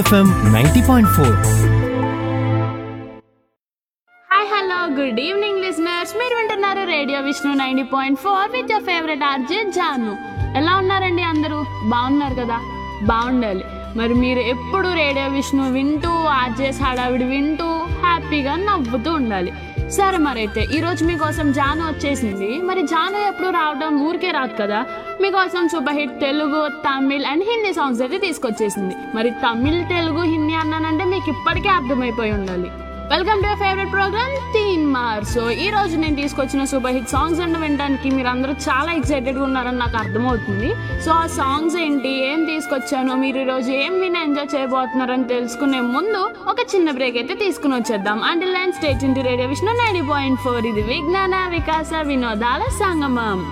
FM ninety point four hi hello good evening listeners మీరు వింటున్నారు radio Vishnu ninety point four with your favourite RJ Janu ఎలా ఉన్నారండి అందరూ బాగున్నారు కదా బాగుండాలి మరి మీరు ఎప్పుడు రేడియో విష్ణు వింటూ ఆర్జేస్ హడావిడి వింటూ హ్యాపీగా నవ్వుతూ ఉండాలి సరే మరైతే ఈరోజు మీకోసం జాను వచ్చేసింది మరి జాను ఎప్పుడు రావడం ఊరికే రాదు కదా మీకోసం super hit Telugu Tamil and Hindi songs అయితే తీసుకొచ్చేసింది మరి తమిళ్ తెలుగు హిందీ అన్నానంటే మీకు ఇప్పటికే అర్థమైపోయి ఉండాలి వెల్కమ్ టు ఫేవరెట్ ప్రోగ్రామ్ తీన్ మార్ సో ఈ రోజు నేను తీసుకొచ్చిన సూపర్ హిట్ సాంగ్స్ అండ్ వినడానికి మీరు అందరూ చాలా ఎక్సైటెడ్గా ఉన్నారని నాకు అర్థమవుతుంది సో ఆ సాంగ్స్ ఏంటి ఏం తీసుకొచ్చాను మీరు ఈ రోజు ఏం విని ఎంజాయ్ చేయబోతున్నారని తెలుసుకునే ముందు ఒక చిన్న బ్రేక్ అయితే తీసుకుని వచ్చేద్దాం అండ్ లైన్ స్టేట్ ఇంటి radio Vishnu ninety point four ఇది విజ్ఞాన వికాస వినోదాల సంగమం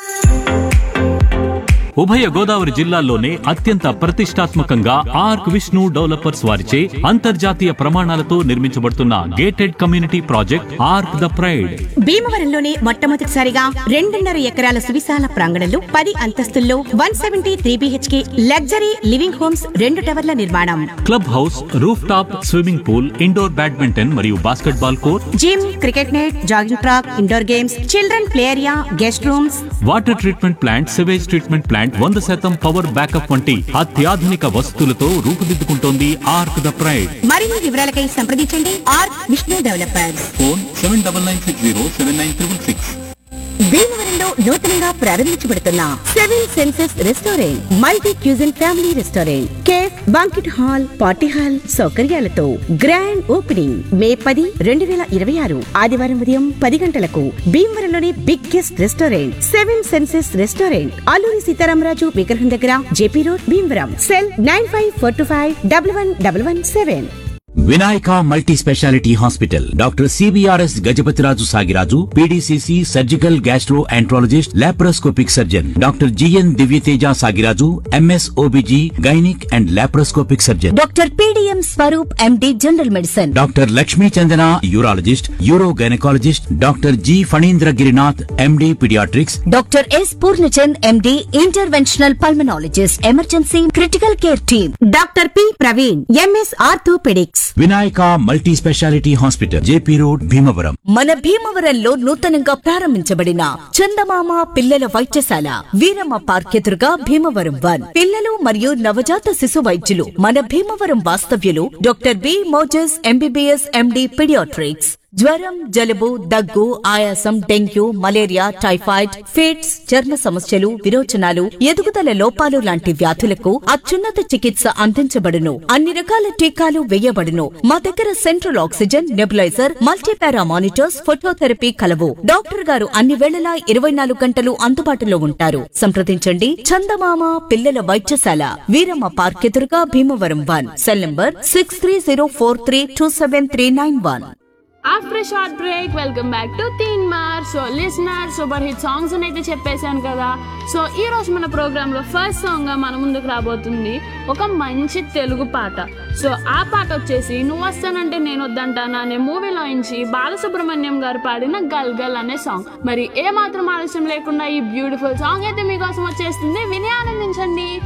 ఉభయ గోదావరి జిల్లాల్లోనే అత్యంత ప్రతిష్టాత్మకంగా ఆర్క్ విష్ణు డెవలపర్స్ వారిచే అంతర్జాతీయ ప్రమాణాలతో నిర్మించబడుతున్న gated community project Arc the pride భీమవరంలోనే మొట్టమొదటిసారిగా రెండున్నర ఎకరాల సువిశాల ప్రాంగణంలో పది అంతస్తుల్లో one seventy three BHK luxury living homes రెండు టవర్ల నిర్మాణం club house roof top swimming pool indoor badminton మరియు basketball court gym cricket net jogging track indoor games children play area guest rooms water treatment plant sewage treatment plant వంద శాతం power backup వంటి అత్యాధునిక వసతులతో రూపుదిద్దుకుంటోంది arc the pride మరిన్ని వివరాలకై సంప్రదించండి R Vishnu developers phone seven double nine six zero seven nine triple six భీమవరంలో నూతనంగా ప్రారంభించబడుతున్న seven senses restaurant multi cuisine family restaurant cafe banquet hall party hall సౌకర్యాలతో గ్రాండ్ ఓపెనింగ్ మే పది రెండు వేల ఇరవై ఆరు ఆదివారం ఉదయం పది గంటలకు భీమవరంలోని biggest restaurant seven senses restaurant Alluri Sitarama Raju విగ్రహం దగ్గర JP road Bhimavaram cell nine five four two five double one double one seven Vinayaka multi speciality hospital doctor CBRS Gajapathi Raju Sagiraju PDCC surgical gastroenterologist laparoscopic surgeon doctor GN Divyateja Sagiraju MS OBG gynaec and laparoscopic surgeon doctor PDM Swaroop MD general medicine doctor Lakshmi Chandana urologist uro gynaecologist doctor G Phanindra Girinath MD paediatrics doctor S Purnachand MD interventional pulmonologist emergency critical care team doctor P Praveen MS orthopaedics Vinayaka multi speciality hospital JP road Bhimavaram మన భీమవరంలో నూతనంగా ప్రారంభించబడిన చందమామ పిల్లల వైద్యశాల Veeramma park ఎదురుగా Bhimavaram one పిల్లలు మరియు నవజాత శిశు వైద్యులు మన భీమవరం వాస్తవ్యులు doctor B Moses MBBS MD paediatrics జ్వరం జలుబు దగ్గు ఆయాసం డెంగ్యూ మలేరియా టైఫాయిడ్ ఫిట్స్ చర్మ సమస్యలు విరోచనాలు ఎదుగుదల లోపాలు లాంటి వ్యాధులకు అత్యున్నత చికిత్స అందించబడును అన్ని రకాల టీకాలు వేయబడును మా దగ్గర central oxygen nebuliser multipara monitors phototherapy కలవు డాక్టర్ గారు అన్ని వేళలా ఇరవై నాలుగు గంటలు అందుబాటులో ఉంటారు సంప్రదించండి చందమామ పిల్లల వైద్యశాల వీరమ్మ పార్క్ ఎదురుగా Bhimavaram one cell number six three zero four three two seven three nine one after short break welcome back to Teen Maar so listener super hit songs అని అయితే చెప్పేశాను కదా సో ఈ రోజు మన ప్రోగ్రామ్ లో ఫస్ట్ సాంగ్ గా మన ముందుకు రాబోతుంది ఒక మంచి తెలుగు పాట సో ఆ పాట వచ్చేసి నువ్వు వస్తానంటే నేను వద్దంటాను అనే మూవీలో నుంచి బాలసుబ్రహ్మణ్యం గారు పాడిన గల్ గల్ అనే సాంగ్ మరి ఏ మాత్రం ఆలస్యం లేకుండా ఈ బ్యూటిఫుల్ సాంగ్ అయితే మీకోసం వచ్చేస్తుంది విని ఆనందించండి